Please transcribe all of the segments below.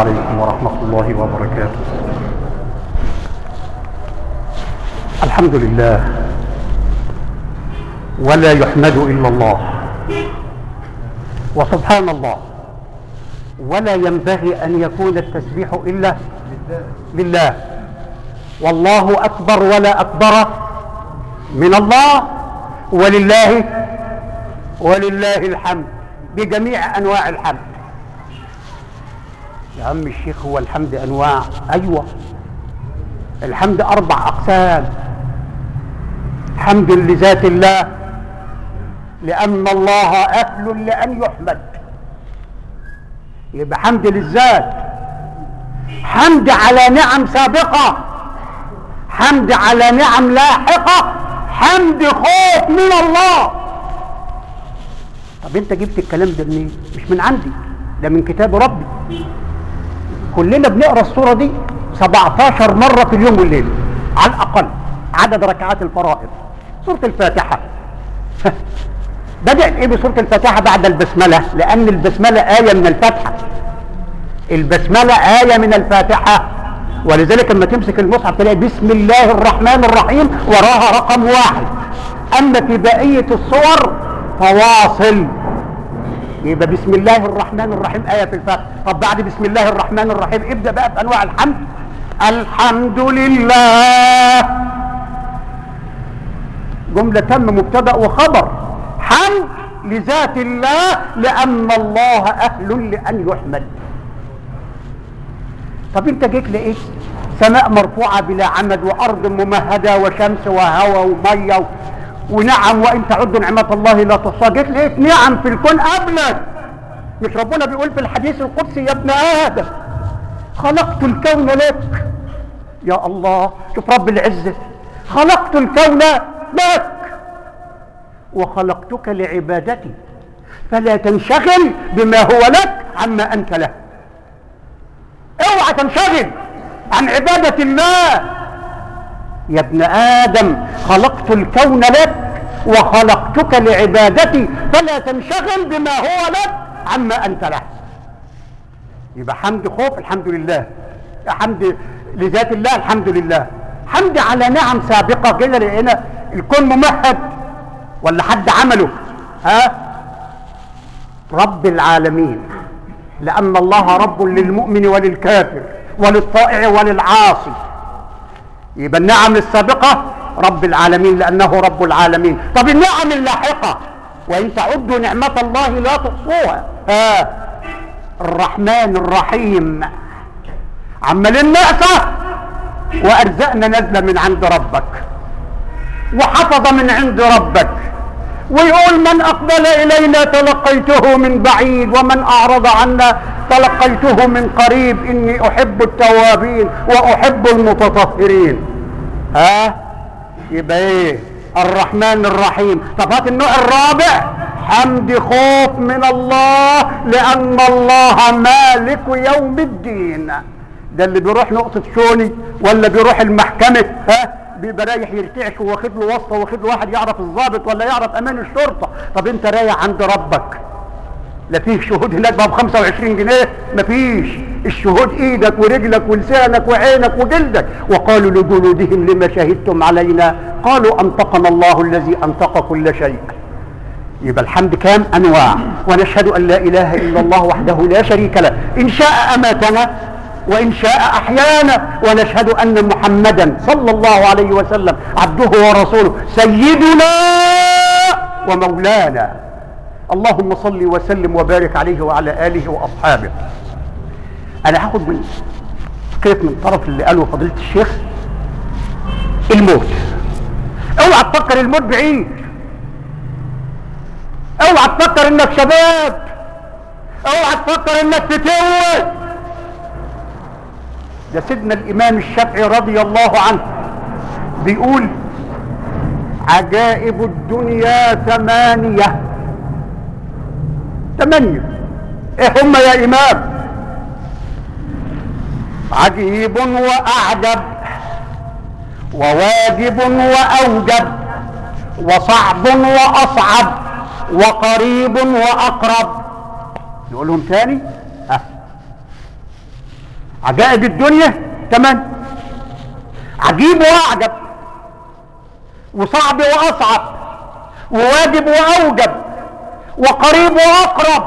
عليكم ورحمة الله وبركاته الحمد لله ولا يحمد إلا الله وسبحان الله ولا ينبغي أن يكون التسبيح إلا لله والله أكبر ولا أكبر من الله ولله ولله الحمد بجميع أنواع الحمد يا عم الشيخ هو الحمد أنواع أيوة الحمد أربع أقسام حمد لذات الله لأن الله أهل لأن يحمد يبقى حمد للذات حمد على نعم سابقة حمد على نعم لاحقة حمد خوف من الله طب انت جبت الكلام ده منين مش من عندي ده من كتاب ربي كلنا بنقرا السوره دي 17 مره في اليوم والليل على الاقل عدد ركعات الفرائض سوره الفاتحه بدات ايه بسوره الفاتحه بعد البسمله لان البسمله ايه من الفاتحه البسمله ايه من الفاتحه ولذلك لما تمسك المصحف تلاقي بسم الله الرحمن الرحيم وراها رقم واحد اما في بقيه الصور فواصل يبقى بسم الله الرحمن الرحيم آية في الفاتحة طب بعد بسم الله الرحمن الرحيم ابدأ بقى بأنواع الحمد الحمد لله جملة تم مبتدأ وخبر حمد لذات الله لأن الله أهل لأن يحمد طب انت جيت لقيت سماء مرفوعة بلا عمد وأرض ممهدة وشمس وهواء ومية و... ونعم وان تعدوا نعمة الله لا تحصى جيت لقيت نعم في الكون قبلك مش ربنا بيقول في الحديث القدسي يا ابن ادم خلقت الكون لك يا الله شوف رب العزة خلقت الكون لك وخلقتك لعبادتي فلا تنشغل بما هو لك عما انت له اوعى تنشغل عن عبادة الله يا ابن آدم خلقت الكون لك وخلقتك لعبادتي فلا تنشغل بما هو لك عما أنت له يبقى حمد خوف الحمد لله حمد لذات الله الحمد لله حمد على نعم سابقة كده لقينا الكون ممهد ولا حد عمله ها رب العالمين لأن الله رب للمؤمن وللكافر وللطائع وللعاصي يبقى النعم السابقة رب العالمين لأنه رب العالمين طب النعم اللاحقة وإن تعدوا نعمة الله لا تحصوها آه الرحمن الرحيم عمالين نعصى وأرزقنا نزلة من عند ربك وحفظ من عند ربك ويقول من أقبل إلينا تلقيته من بعيد ومن أعرض عنا تلقيته من قريب إني أحب التوابين وأحب المتطهرين ها يبقى إيه الرحمن الرحيم طب هات النوع الرابع حمد خوف من الله لأن الله مالك يوم الدين ده اللي بيروح نقطة شوني ولا بيروح المحكمة ها بيبقى رايح يرتعش واخد له واسطه واخد له واحد يعرف الضابط ولا يعرف امان الشرطه طب انت رايح عند ربك لا فيه شهود هناك بقى ب 25 جنيه مفيش الشهود ايدك ورجلك ولسانك وعينك وجلدك وقالوا لجلودهم لما شهدتم علينا قالوا انطقنا الله الذي انطق كل شيء يبقى الحمد كام انواع ونشهد ان لا اله الا الله وحده لا شريك له ان شاء اماتنا وإن شاء أحيانا ونشهد أن محمدا صلى الله عليه وسلم عبده ورسوله سيدنا ومولانا اللهم صل وسلم وبارك عليه وعلى آله وأصحابه أنا هاخد من كيف من طرف اللي قاله فضيلة الشيخ الموت اوعى تفكر الموت بعيد اوعى تفكر انك شباب اوعى تفكر انك تتوه ده سيدنا الامام الشافعي رضي الله عنه بيقول عجائب الدنيا ثمانية ثمانية ايه هم يا امام عجيب واعجب وواجب واوجب وصعب واصعب وقريب واقرب نقولهم تاني ها عجائب الدنيا تمام عجيب واعجب وصعب واصعب وواجب واوجب وقريب واقرب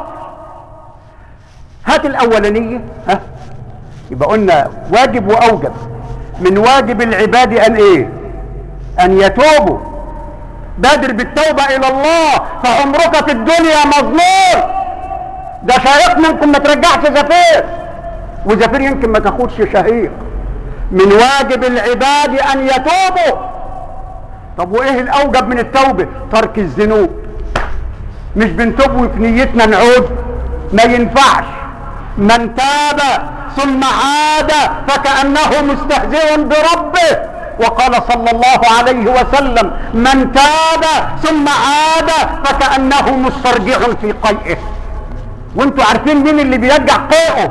هات الاولانيه ها يبقى قلنا واجب واوجب من واجب العباد ان ايه ان يتوبوا بادر بالتوبة الى الله فعمرك في الدنيا مظلوم ده شهيق منكم ما ترجعش زفير وزفير يمكن ما تاخدش شهيق من واجب العباد ان يتوبوا طب وايه الاوجب من التوبة ترك الذنوب مش بنتوب وفي نيتنا نعود ما ينفعش من تاب ثم عاد فكأنه مستهزئ بربه وقال صلى الله عليه وسلم من تاب ثم عاد فكأنه مسترجع في قيئه وانتوا عارفين مين اللي بيرجع قيئه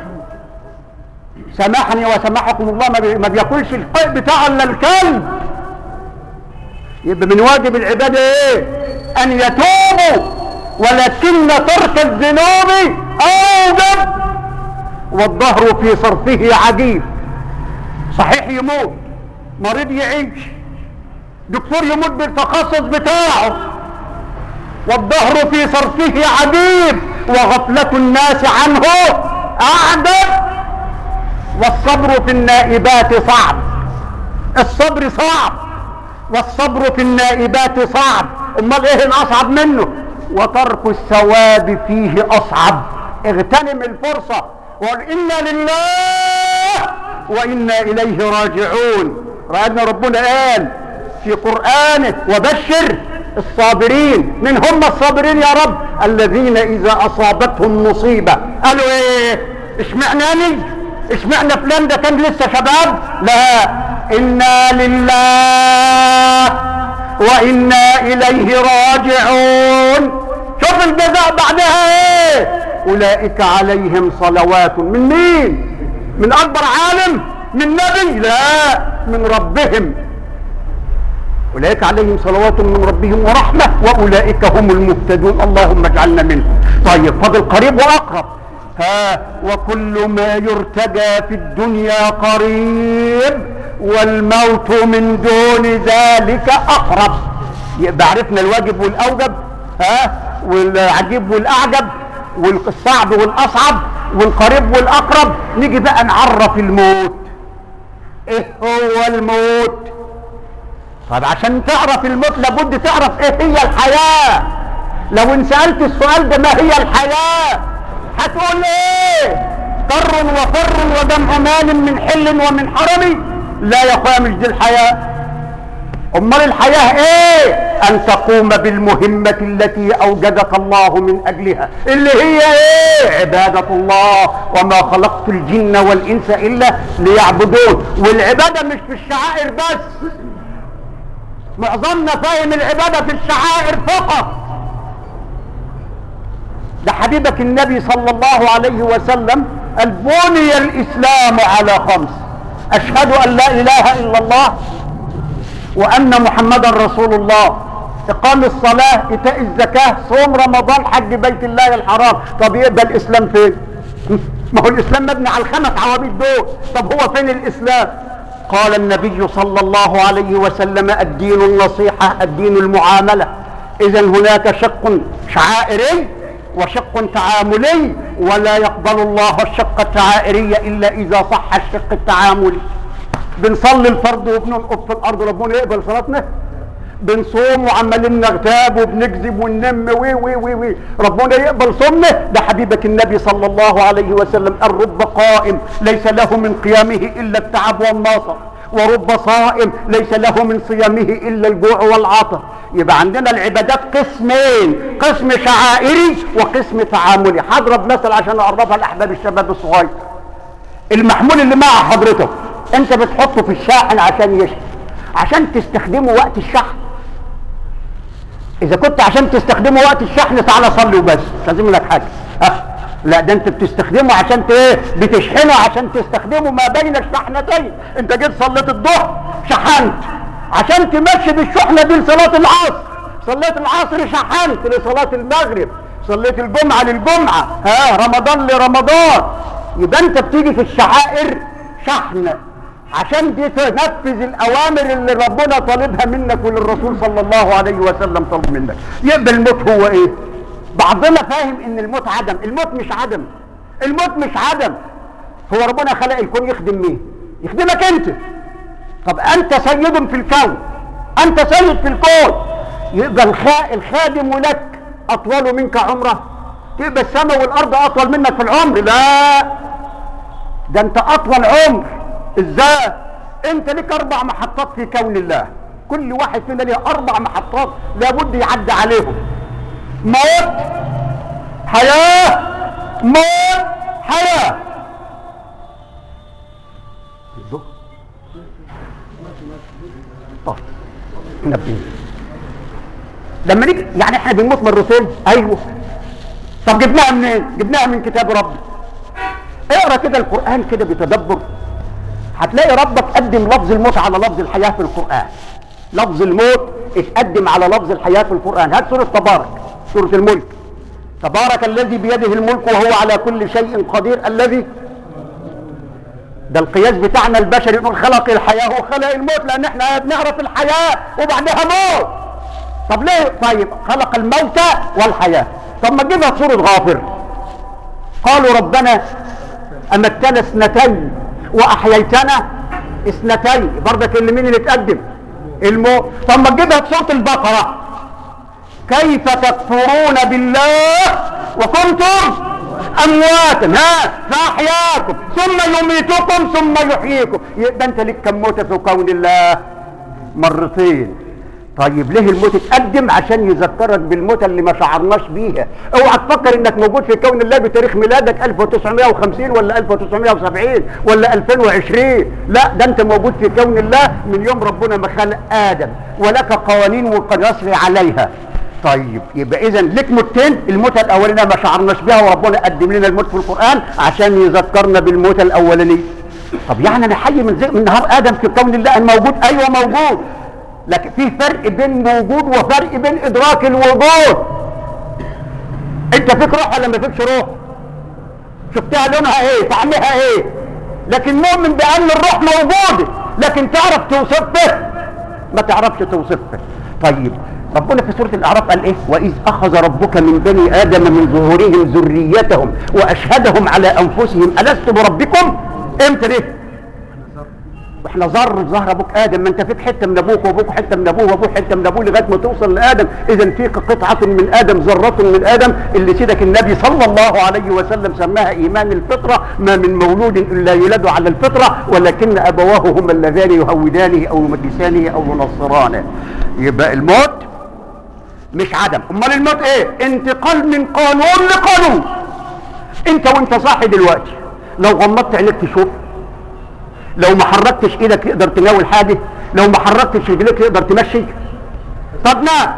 سامحني وسامحكم الله ما, بي... ما بياكلش القيء بتاعه الا الكلب يبقى من واجب العباده ايه ان يتوبوا ولكن ترك الذنوب اوجب والظهر في صرفه عجيب صحيح يموت مريض يعيش دكتور يموت بالتخصص بتاعه والظهر في صرفه عجيب وغفلة الناس عنه أعجب والصبر في النائبات صعب الصبر صعب والصبر في النائبات صعب امال ايه الاصعب منه وترك الثواب فيه اصعب اغتنم الفرصة وقل انا لله وانا اليه راجعون رأينا ربنا قال في قرآنه وبشر الصابرين من هم الصابرين يا رب الذين اذا اصابتهم مصيبة قالوا ايه اشمعناني اشمعنى فلان ده كان لسه شباب لا انا لله وانا اليه راجعون شوف الجزاء بعدها ايه اولئك عليهم صلوات من مين من اكبر عالم من نبي لا من ربهم اولئك عليهم صلوات من ربهم ورحمه واولئك هم المهتدون اللهم اجعلنا منهم طيب فاضل قريب واقرب ها وكل ما يرتجى في الدنيا قريب والموت من دون ذلك اقرب يبقى عرفنا الواجب والاوجب ها والعجيب والاعجب والصعب والاصعب والقريب والاقرب نيجي بقى نعرف الموت ايه هو الموت طب عشان تعرف الموت لابد تعرف ايه هي الحياة لو انسألت السؤال ده ما هي الحياة هتقول ايه كر وفر وجمع مال من حل ومن حرم لا يا اخويا مش دي الحياة امال الحياة ايه ان تقوم بالمهمة التي اوجدك الله من اجلها اللي هي ايه عبادة الله وما خلقت الجن والانس الا ليعبدون والعبادة مش في الشعائر بس معظمنا فاهم العبادة في الشعائر فقط ده حبيبك النبي صلى الله عليه وسلم قال بني الاسلام على خمس اشهد ان لا اله الا الله وان محمدا رسول الله اقام الصلاة ايتاء الزكاة صوم رمضان حج بيت الله الحرام طب يبقى الاسلام فين ما هو الاسلام مبني على الخمس عواميد دول طب هو فين الاسلام قال النبي صلى الله عليه وسلم الدين النصيحة الدين المعاملة اذا هناك شق شعائري وشق تعاملي ولا يقبل الله الشق الشعائري الا اذا صح الشق التعاملي بنصلي الفرض وبننقف في الارض ربنا يقبل صلاتنا بنصوم وعمالين نغتاب وبنكذب وننم وي وي وي وي ربنا يقبل صومنا ده حبيبك النبي صلى الله عليه وسلم الرب قائم ليس له من قيامه الا التعب والناصر ورب صائم ليس له من صيامه الا الجوع والعطش يبقى عندنا العبادات قسمين قسم شعائري وقسم تعاملي هضرب مثل عشان اقربها لاحباب الشباب الصغير المحمول اللي مع حضرتك انت بتحطه في الشاحن عشان يشحن عشان تستخدمه وقت الشحن اذا كنت عشان تستخدمه وقت الشحن تعالى صلي وبس مش لازم لك حاجه ها لا ده انت بتستخدمه عشان ايه بتشحنه عشان تستخدمه ما بين الشحنتين انت جيت صليت الظهر شحنت عشان تمشي بالشحنه دي لصلاه العصر صليت العصر شحنت لصلاه المغرب صليت الجمعه للجمعه ها رمضان لرمضان يبقى انت بتيجي في الشعائر شحن عشان دي تنفذ الاوامر اللي ربنا طالبها منك واللي الرسول صلى الله عليه وسلم طلب منك يبقى الموت هو ايه بعضنا فاهم ان الموت عدم الموت مش عدم الموت مش عدم هو ربنا خلق الكون يخدم مين يخدمك انت طب انت سيد في الكون انت سيد في الكون يبقى الخا... الخادم لك اطول منك عمره تبقى السماء والارض اطول منك في العمر لا ده انت اطول عمر ازاي انت لك اربع محطات في كون الله كل واحد فينا ليه اربع محطات لابد يعدي عليهم موت حياه موت حياه طيب نبيه لما نيجي يعني احنا بنموت مرتين ايوه طب جبناها منين جبناها من كتاب ربي اقرا كده القران كده بتدبر هتلاقي ربك قدم لفظ الموت على لفظ الحياه في القران لفظ الموت اتقدم على لفظ الحياه في القران هات سوره تبارك سوره الملك تبارك الذي بيده الملك وهو على كل شيء قدير الذي ده القياس بتاعنا البشري نقول خلق الحياه وخلق الموت لان احنا بنعرف الحياه وبعدها موت طب ليه طيب خلق الموت والحياه طب ما تجيبها في سوره غافر قالوا ربنا امتنا اثنتين واحييتنا اثنتين برضك اللي مين اللي اتقدم الموت طب ما تجيبها في سوره البقره كيف تكفرون بالله وكنتم امواتا ها فاحياكم ثم يميتكم ثم يحييكم يبقى انت لك كم موته في كون الله مرتين طيب ليه الموت اتقدم عشان يذكرك بالموتة اللي ما شعرناش بيها اوعى تفكر انك موجود في كون الله بتاريخ ميلادك 1950 ولا 1970 ولا 2020 لا ده انت موجود في كون الله من يوم ربنا ما خلق ادم ولك قوانين وقد يسري عليها طيب يبقى اذا لك موتين الموتة الاولانيه ما شعرناش بيها وربنا قدم لنا الموت في القران عشان يذكرنا بالموتة الاولانيه طب يعني انا حي من زي من نهار ادم في كون الله أنا موجود ايوه موجود لكن في فرق بين موجود وفرق بين ادراك الوجود انت فيك روح ولا ما فيكش روح شفتها لونها ايه طعمها ايه لكن مؤمن بان الروح موجوده لكن تعرف توصفه ما تعرفش توصفه طيب ربنا في سورة الأعراف قال إيه؟ وإذ أخذ ربك من بني آدم من ظهورهم ذريتهم وأشهدهم على أنفسهم ألست بربكم؟ إمتى ليه؟ واحنا ذر في ظهر ابوك ادم ما انت فيك حته من ابوك وابوك حته من ابوه وابوه حته من ابوه لغايه ما توصل لادم اذا فيك قطعه من ادم ذره من ادم اللي سيدك النبي صلى الله عليه وسلم سماها ايمان الفطره ما من مولود الا يولد على الفطره ولكن ابواه هما اللذان يهودانه او يمجسانه او ينصرانه يبقى الموت مش عدم امال الموت ايه انتقال من قانون لقانون انت وانت صاحي دلوقتي لو غمضت عينيك تشوف لو ما حركتش ايدك تقدر تناول حاجه لو ما حركتش رجليك تقدر تمشي طب نام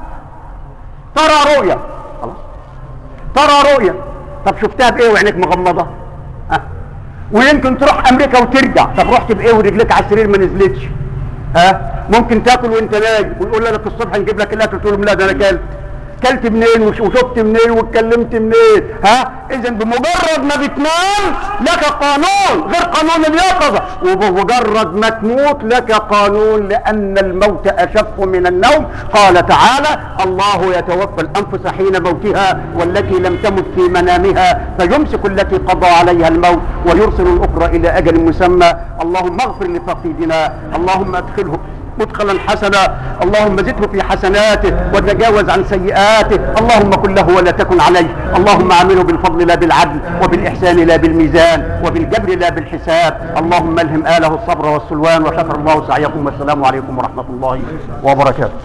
ترى رؤيا خلاص ترى رؤيا طب شفتها بايه وعينيك مغمضه ها ويمكن تروح امريكا وترجع طب رحت بايه ورجليك على السرير ما نزلتش ها ممكن تاكل وانت نايم ويقول لك الصبح نجيب لك الاكل تقول لهم لا ده انا اكلت كلت منين وشفت منين واتكلمت منين ها اذا بمجرد ما بتنام لك قانون غير قانون اليقظه وبمجرد ما تموت لك قانون لان الموت اشف من النوم قال تعالى الله يتوفى الانفس حين موتها والتي لم تمت في منامها فيمسك التي قضى عليها الموت ويرسل الاخرى الى اجل مسمى اللهم اغفر لفقيدنا اللهم ادخله مدخلا حسنا اللهم زده في حسناته وتجاوز عن سيئاته اللهم كن له ولا تكن عليه اللهم عامله بالفضل لا بالعدل وبالإحسان لا بالميزان وبالجبر لا بالحساب اللهم الهم آله الصبر والسلوان وشكر الله سعيكم والسلام عليكم ورحمة الله وبركاته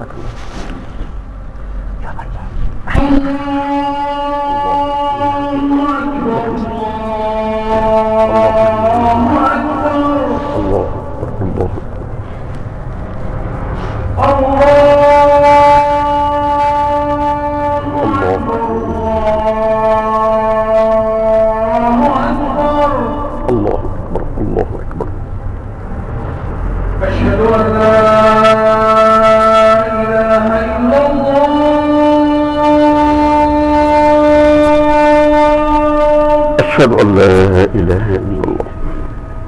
الله أكبر الله أكبر الله أكبر أشهد أن لا إله إلا الله أشهد أن لا المفتوح